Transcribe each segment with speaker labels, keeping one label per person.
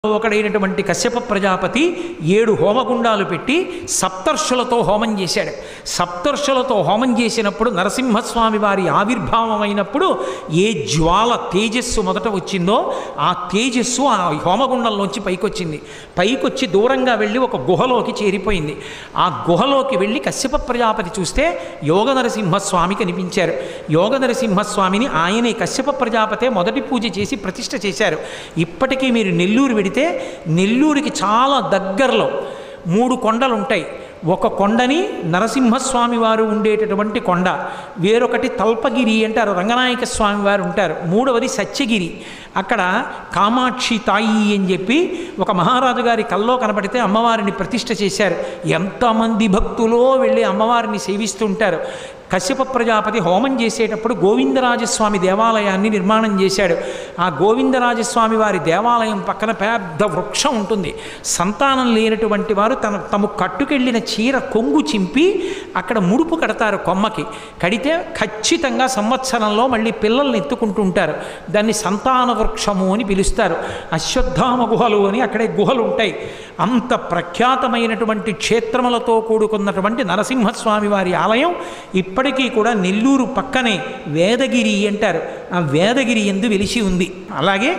Speaker 1: ఒకడైనటువంటి కశ్యప ప్రజాపతి ఏడు హోమగుండాలు పెట్టి సప్తర్షులతో హోమం చేశాడు సప్తర్షులతో హోమం చేసినప్పుడు నరసింహస్వామి వారి ఆవిర్భావం అయినప్పుడు ఏ జ్వాల తేజస్సు మొదట వచ్చిందో ఆ తేజస్సు ఆ హోమగుండంలోంచి పైకొచ్చింది పైకొచ్చి దూరంగా వెళ్ళి ఒక గుహలోకి చేరిపోయింది ఆ గుహలోకి వెళ్ళి కశ్యప ప్రజాపతి చూస్తే యోగ నరసింహస్వామి కనిపించారు యోగ నరసింహస్వామిని ఆయనే కశ్యప ప్రజాపతే మొదటి పూజ చేసి ప్రతిష్ఠ చేశారు ఇప్పటికీ మీరు నెల్లూరు వెడితే నెల్లూరుకి చాలా దగ్గరలో మూడు కొండలు ఉంటాయి ఒక కొండని నరసింహస్వామి వారు ఉండేటటువంటి కొండ వేరొకటి తల్పగిరి అంటారు రంగనాయక స్వామి వారు ఉంటారు మూడవది సత్యగిరి అక్కడ కామాక్షి తాయి అని చెప్పి ఒక మహారాజు గారి కల్లో కనబడితే అమ్మవారిని ప్రతిష్ఠ చేశారు ఎంతమంది భక్తులో వెళ్ళి అమ్మవారిని సేవిస్తుంటారు కశ్యప ప్రజాపతి హోమం చేసేటప్పుడు గోవిందరాజస్వామి దేవాలయాన్ని నిర్మాణం చేశాడు ఆ గోవిందరాజస్వామి వారి దేవాలయం పక్కన పెద్ద వృక్షం ఉంటుంది సంతానం లేనటువంటి వారు తన తమ కట్టుకెళ్ళిన చీర కొంగు చింపి అక్కడ ముడుపు కడతారు కొమ్మకి కడితే ఖచ్చితంగా సంవత్సరంలో మళ్ళీ పిల్లల్ని ఎత్తుకుంటూ ఉంటారు దాన్ని సంతాన వృక్షము అని పిలుస్తారు అశ్వత్థామ గుహలు అని అక్కడే గుహలు ఉంటాయి అంత ప్రఖ్యాతమైనటువంటి క్షేత్రములతో కూడుకున్నటువంటి నరసింహస్వామి వారి ఆలయం ఇప్పటికీ కూడా నెల్లూరు పక్కనే వేదగిరి అంటారు ఆ వేదగిరి ఎందు వెలిసి ఉంది అలాగే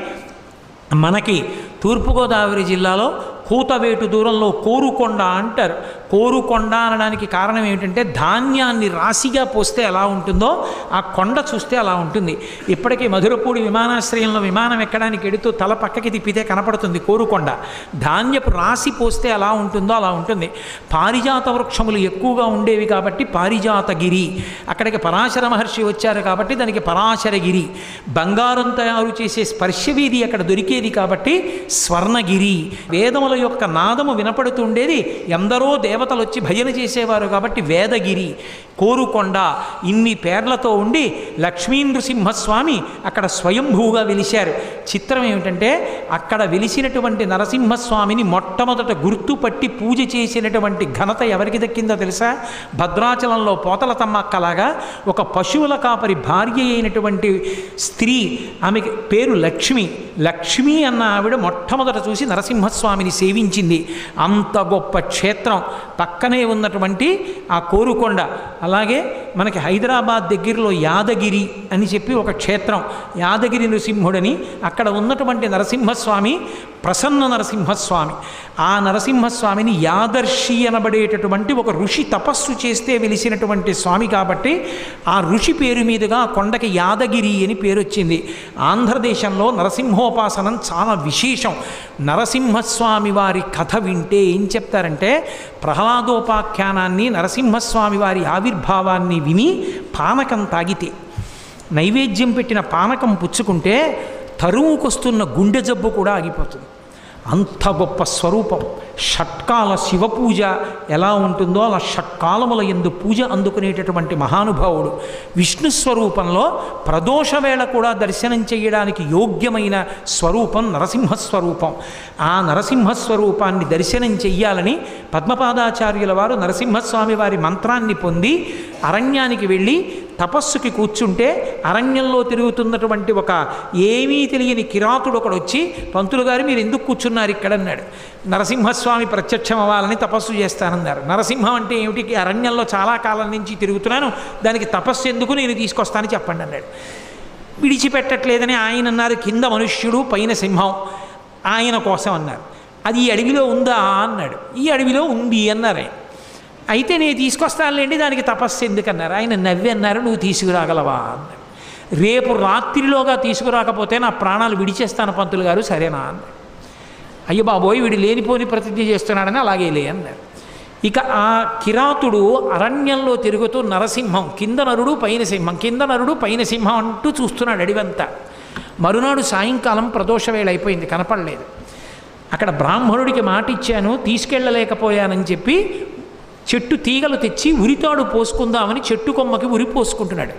Speaker 1: మనకి తూర్పుగోదావరి జిల్లాలో కూతవేటు దూరంలో కోరుకొండ అంటారు కోరుకొండ అనడానికి కారణం ఏమిటంటే ధాన్యాన్ని రాశిగా పోస్తే ఎలా ఉంటుందో ఆ కొండ చూస్తే అలా ఉంటుంది ఇప్పటికీ మధురపూడి విమానాశ్రయంలో విమానం ఎక్కడానికి ఎడుతూ తల పక్కకి తిప్పితే కనపడుతుంది కోరుకొండ ధాన్యపు రాశి పోస్తే ఎలా ఉంటుందో అలా ఉంటుంది పారిజాత వృక్షములు ఎక్కువగా ఉండేవి కాబట్టి పారిజాతగిరి అక్కడికి పరాశర మహర్షి వచ్చారు కాబట్టి దానికి పరాశరగిరి బంగారం తయారు చేసే స్పర్శవీధి అక్కడ దొరికేది కాబట్టి స్వర్ణగిరి వేదముల యొక్క నాదము వినపడుతుండేది ఎందరో దేవతలు వచ్చి భజన చేసేవారు కాబట్టి వేదగిరి కోరుకొండ ఇన్ని పేర్లతో ఉండి లక్ష్మీ నృసింహస్వామి అక్కడ స్వయంభూగా వెలిశారు చిత్రం ఏమిటంటే అక్కడ వెలిసినటువంటి నరసింహస్వామిని మొట్టమొదట గుర్తుపట్టి పూజ చేసినటువంటి ఘనత ఎవరికి దక్కిందో తెలుసా భద్రాచలంలో పోతల తమ్మక్కలాగా ఒక పశువుల కాపరి భార్య అయినటువంటి స్త్రీ ఆమెకి పేరు లక్ష్మి లక్ష్మి అన్న ఆవిడ మొట్టమొదట చూసి నరసింహస్వామిని సేవించింది అంత గొప్ప క్షేత్రం పక్కనే ఉన్నటువంటి ఆ కోరుకొండ అలాగే మనకి హైదరాబాద్ దగ్గరలో యాదగిరి అని చెప్పి ఒక క్షేత్రం యాదగిరి నృసింహుడని అక్కడ ఉన్నటువంటి నరసింహస్వామి ప్రసన్న నరసింహస్వామి ఆ నరసింహస్వామిని యాదర్శి అనబడేటటువంటి ఒక ఋషి తపస్సు చేస్తే వెలిసినటువంటి స్వామి కాబట్టి ఆ ఋషి పేరు మీదుగా ఆ కొండకి యాదగిరి అని పేరు వచ్చింది ఆంధ్రదేశంలో నరసింహోపాసనం చాలా విశేషం నరసింహస్వామి వారి కథ వింటే ఏం చెప్తారంటే ప్రహ్లాదోపాఖ్యానాన్ని నరసింహస్వామి వారి ఆవిర్భావాన్ని విని పానకం తాగితే నైవేద్యం పెట్టిన పానకం పుచ్చుకుంటే తరువుకొస్తున్న గుండె జబ్బు కూడా ఆగిపోతుంది అంత గొప్ప స్వరూపం షట్కాల శివ పూజ ఎలా ఉంటుందో అలా షట్కాలముల ఎందు పూజ అందుకునేటటువంటి మహానుభావుడు విష్ణు స్వరూపంలో ప్రదోష వేళ కూడా దర్శనం చేయడానికి యోగ్యమైన స్వరూపం నరసింహస్వరూపం ఆ నరసింహస్వరూపాన్ని దర్శనం చెయ్యాలని పద్మపాదాచార్యుల వారు నరసింహస్వామి వారి మంత్రాన్ని పొంది అరణ్యానికి వెళ్ళి తపస్సుకి కూర్చుంటే అరణ్యంలో తిరుగుతున్నటువంటి ఒక ఏమీ తెలియని కిరాతుడు ఒకడు వచ్చి పంతులు గారు మీరు ఎందుకు కూర్చున్నారు ఇక్కడ అన్నాడు నరసింహస్వామి ప్రత్యక్షం అవ్వాలని తపస్సు చేస్తానన్నారు నరసింహం అంటే ఏమిటి అరణ్యంలో చాలా కాలం నుంచి తిరుగుతున్నాను దానికి తపస్సు ఎందుకు నేను తీసుకొస్తానని చెప్పండి అన్నాడు విడిచిపెట్టట్లేదని ఆయన అన్నారు కింద మనుష్యుడు పైన సింహం ఆయన కోసం అన్నారు అది ఈ అడవిలో ఉందా అన్నాడు ఈ అడవిలో ఉంది అన్నారు ఆయన అయితే నేను తీసుకొస్తానులేండి దానికి తపస్సు ఎందుకన్నారు ఆయన నవ్వి అన్నారు నువ్వు తీసుకురాగలవా అన్నాడు రేపు రాత్రిలోగా తీసుకురాకపోతే నా ప్రాణాలు విడిచేస్తాను పంతులు గారు సరేనా అన్నాడు అయ్యో బాబోయ్ వీడు లేనిపోని ప్రతిజ్ఞ చేస్తున్నాడని అలాగే లే అన్నారు ఇక ఆ కిరాతుడు అరణ్యంలో తిరుగుతూ నరసింహం కింద నరుడు పైన సింహం కింద నరుడు పైన సింహం అంటూ చూస్తున్నాడు అడివంతా మరునాడు సాయంకాలం ప్రదోష వేళ అయిపోయింది కనపడలేదు అక్కడ బ్రాహ్మణుడికి మాట ఇచ్చాను తీసుకెళ్ళలేకపోయానని చెప్పి చెట్టు తీగలు తెచ్చి ఉరితాడు పోసుకుందామని చెట్టు కొమ్మకి ఉరి పోసుకుంటున్నాడు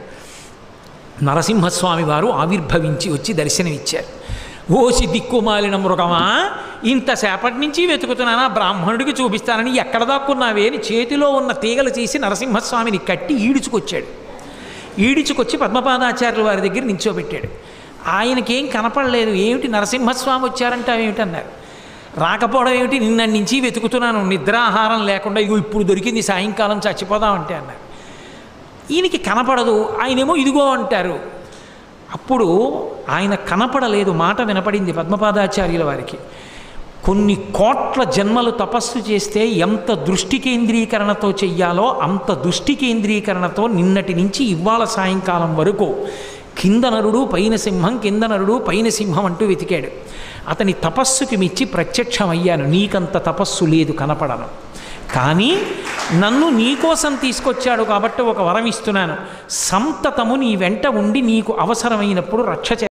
Speaker 1: నరసింహస్వామి వారు ఆవిర్భవించి వచ్చి దర్శనమిచ్చారు ఓసి దిక్కుమాలిన మృగమా ఇంతసేపటి నుంచి వెతుకుతున్నానా బ్రాహ్మణుడికి చూపిస్తానని ఎక్కడ దాక్కున్నావే అని చేతిలో ఉన్న తీగలు తీసి నరసింహస్వామిని కట్టి ఈడుచుకొచ్చాడు ఈడుచుకొచ్చి పద్మపాదాచార్యుల వారి దగ్గర నించోబెట్టాడు ఆయనకేం కనపడలేదు ఏమిటి నరసింహస్వామి వచ్చారంటే ఏమిటన్నారు రాకపోవడం ఏమిటి నిన్నటి నుంచి వెతుకుతున్నాను నిద్రాహారం లేకుండా ఇగో ఇప్పుడు దొరికింది సాయంకాలం చచ్చిపోదామంటే అన్నారు ఈయనకి కనపడదు ఆయనేమో ఇదిగో అంటారు అప్పుడు ఆయన కనపడలేదు మాట వినపడింది పద్మపాదాచార్యుల వారికి కొన్ని కోట్ల జన్మలు తపస్సు చేస్తే ఎంత దృష్టి కేంద్రీకరణతో చెయ్యాలో అంత దృష్టి కేంద్రీకరణతో నిన్నటి నుంచి ఇవాళ సాయంకాలం వరకు కింద నరుడు పైన సింహం కింద నరుడు పైన సింహం అంటూ వెతికాడు అతని తపస్సుకి మెచ్చి ప్రత్యక్షమయ్యాను నీకంత తపస్సు లేదు కనపడను కానీ నన్ను నీకోసం తీసుకొచ్చాడు కాబట్టి ఒక వరం ఇస్తున్నాను సంతతము నీ వెంట ఉండి నీకు అవసరమైనప్పుడు రక్ష చే